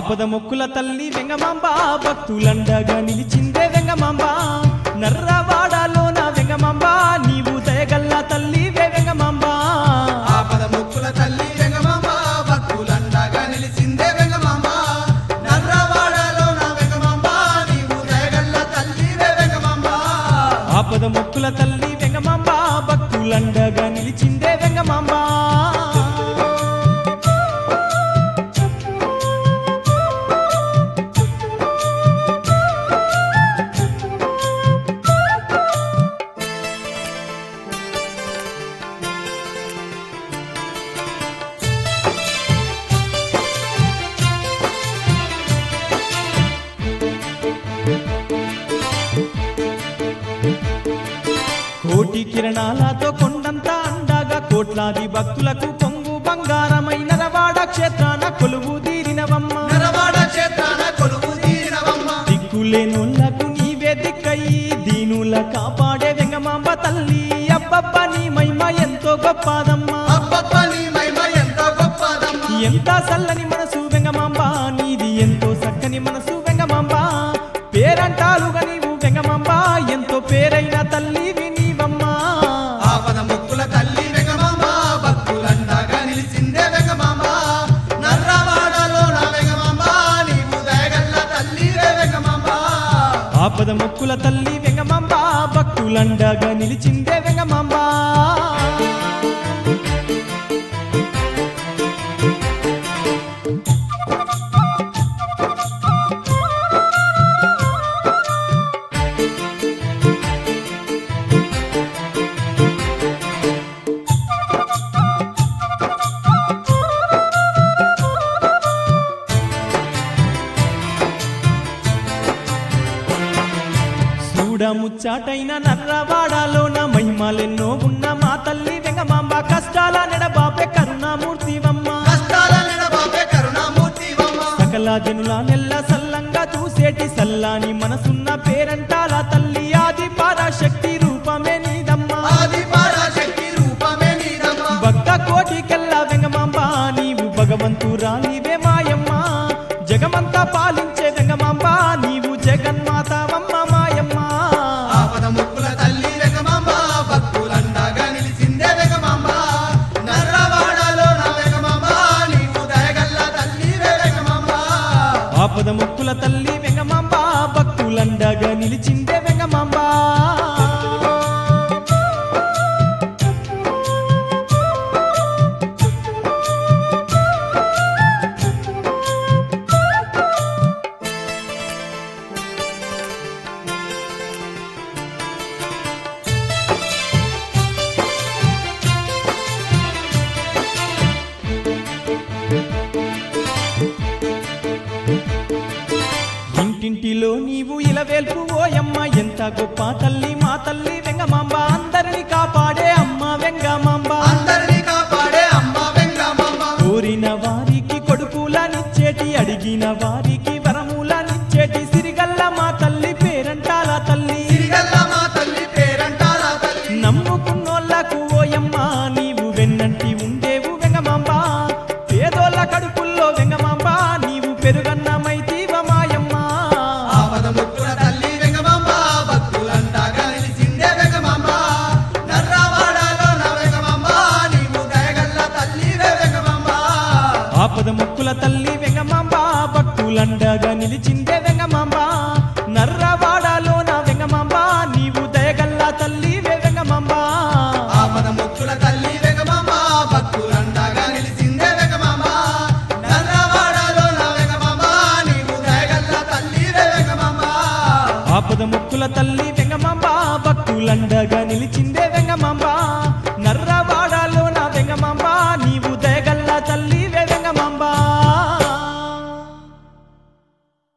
ఆపద మొక్కుల తల్లి వెంగమాంబ భక్తులండగా నిలిచిందే వెంగమాంబ నర్రవాడలోన వెంగమాంబ నీవు దయగల్ల తల్లి వెంగమాంబ ఆపద ముక్కుల తల్లి వెంగమాంబ భక్తులండగా నిలిచిందే వెంగమాంబ నర్రవాడలో నా వెంగమాంబ నీవు దయగల్ల తల్లి వెంగమాంబ ఆపద మొక్కుల తల్లి వెంగమాంబ భక్తులండగా నిలిచిందే వెంగమాంబ కోటి కిరణాలతో కొండంత అండగా కోట్లాది భక్తులకు పొంగు బంగారమైన రవాడ క్షేత్రాన కొలువు తీరినవమ్మ నరవాడ క్షేత్రాన కొలువు తీరినవమ్మ దిక్కులేనోళ్లకు నీవే దిక్కయి దీనుల కాపాడే వెంగమాంబ తల్లి అబ్బబ్బ నీ మహిమ ఎంతో గొప్పదమ్మా అబ్బబ్బ నీ మహిమ ఎంత గొప్పదమ్మ ఎంత చల్లని మనసు వెంగమాంబ నీది ఎంతో చక్కని మనసు వెంగమాంబ పేరంటాలుగా నీవు వెంగమాంబ ఎంతో పేరైన తల్లి నీవమ్మా ఆపద ముక్కుల తల్లి వెంగమాంబ భక్తులండగా నిలిచిందే వెంగమాంబ నర్రవాడలో నా వెంగమాంబ నీవు దయగల్ల తల్లి వెంగమాంబ ఆపద మొక్కుల తల్లి వెంగమాంబ భక్తులండగా నిలిచిందే వెంగమాంబ చూడముచ్చాటైన నర్రవాడలోన మహిమలెన్నో ఉన్న మా తల్లి వెంగమాంబ కష్టాల నెడబాపే కరుణామూర్తివమ్మ కష్టాల నిడబాపే కరుణామూర్తివమ్మ సకల జనుల నెల్ల సల్లంగా చూసేటి సల్లాని మనసున్న పేరంటాల తల్లి ఆది పరాశక్తి రూపమే నీదమ్మా ఆది పరాశక్తి రూపమే నీదమ్మ భక్త కోటికెల్ల వెంగమాంబ నీవు భగవంతురాలివే మాయమ్మ జగమంతా పాలించే వెంగమాంబ నీవు జగన్మాతవమ్మ మాయమ్మ ఆపద ముక్కుల తల్లి వెంగమాంబ భక్తులండగా నిలిచిందే వెంగమాంబ నర్రవాడలో నా వెంగమాంబ నీవు దయగల్ల తల్లి వెంగమాంబ ఆపద ముక్కుల తల్లి వెంగమాంబ భక్తులండగా నిలిచిందే వెంగమాంబ ఇంటింటిలో నీవు ఇలవేల్పు ఓయమ్మ ఎంత గొప్ప తల్లి మా తల్లి వెంగమాంబ అందరిని కాపాడే అమ్మ వెంగమాంబ అందరినీ కాపాడే అమ్మ వెంగమాంబ కోరిన వారికి కొడుకులనిచ్చేటి అడిగిన వారికి వరములనిచ్చేటి సిరిగల్ల మా తల్లి పేరంటాల తల్లి సిరిగల్ల మా తల్లి పేరంటాల తల్లి నమ్ముకున్నోళ్లకు ఓయమ్మ నీవు వెన్నంటి ఉండేవు వెంగమాంబ పేదోళ్ళ కడుపుల్లో వెంగమాంబ నీవు పెరుగన్నమైతీవ మాయమ్మ ఆపద ముక్కుల తల్లి వెంగమాంబ భక్తులండగా నిలిచిందే వెంగమాంబ నర్రవాడలో నా వెంగమాంబ నీవు దయగల్ల తల్లి వెంగమాంబ ఆపద ముక్కుల తల్లి వెంగమాంబ భక్తులండగా నిలిచిందే వెంగమాంబ నర్రవాడలో నా వెంగమాంబ నీవు దయగల్ల తల్లి వెంగమాంబ ఆపద ముక్కుల తల్లి వెంగమాంబ భక్తులండగా నిలిచిందే వెంగమాంబ నర్రవాడలో నా వెంగమాంబ నీవు దయగల్ల తల్లి వెంగమాంబ ఆపద ముక్కుల తల్లి వెంగమాంబ భక్తులండగా నిలిచిందే